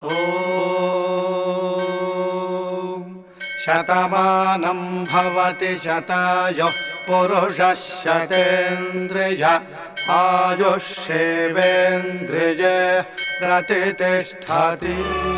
ॐ शतमानं भवति शतायुः पुरुषः शतेन्द्रिय आयुष्येवेन्द्रिये प्रतितिष्ठति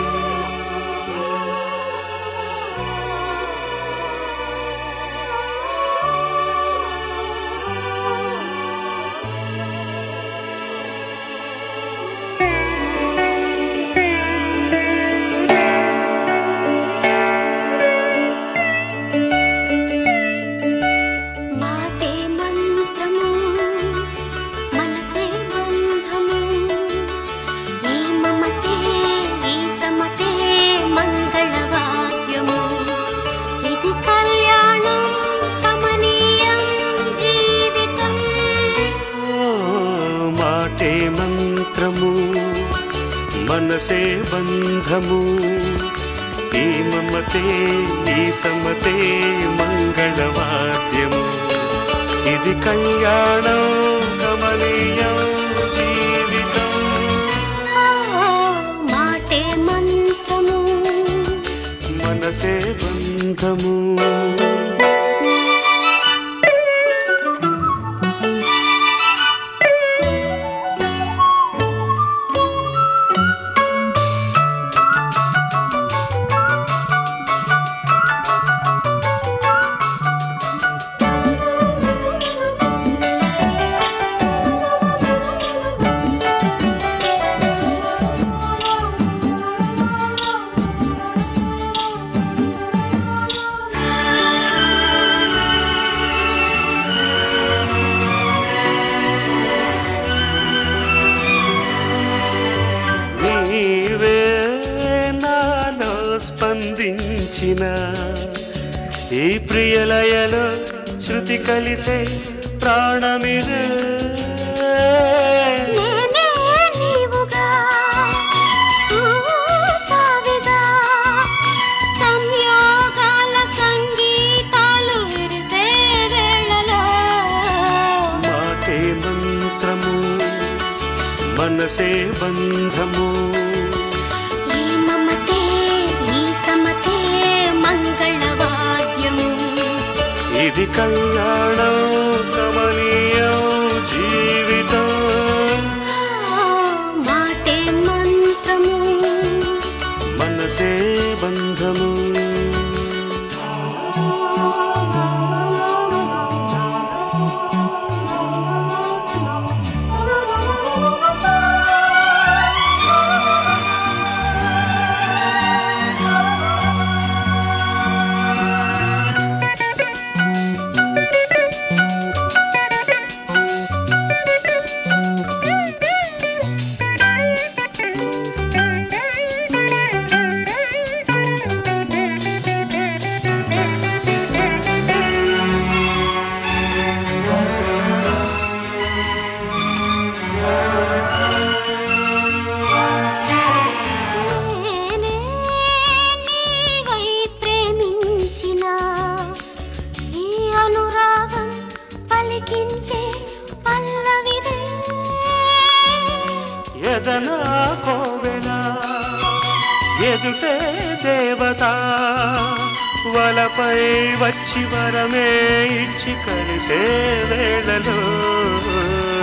మాటే మంత్రము మనసే బంధము ఈ మమతే ఈ సమతే మంగళవాద్యము ఇది కళ్యాణం కమనీయం జీవితం ఓ మాటే మంత్రము మనసే బంధము ఈ మమతే ఈ సమతే మంగళవాద్యము ఇది కళ్యాణం కమనీయం జీవితం ఆ, మాటే మంత్రము మనసే బంధము నీవే నాలో స్పందించిన ఈ ప్రియలయలో శృతి కలిసే ప్రాణమిదే నేనే నీవుగా ఊతావిగా సంయోగాల సంగీతాలు విరిసే వేళలో మాటే మంత్రము మనసే బంధము ఈ మమతే ఈ సమతే మంగళవాద్యము ఇది కళ్యాణం కమనీయం జీవితం ఆ, మాటే మంత్రము మనసే బంధము నేనే నీవై ప్రేమించిన ఈ అనురాగం పలికించే పల్లవిదే ఎదనా కోవెల ఎదుటే దేవత వలపై వచ్చి వరమే ఇచ్చి కలిసే వేళలో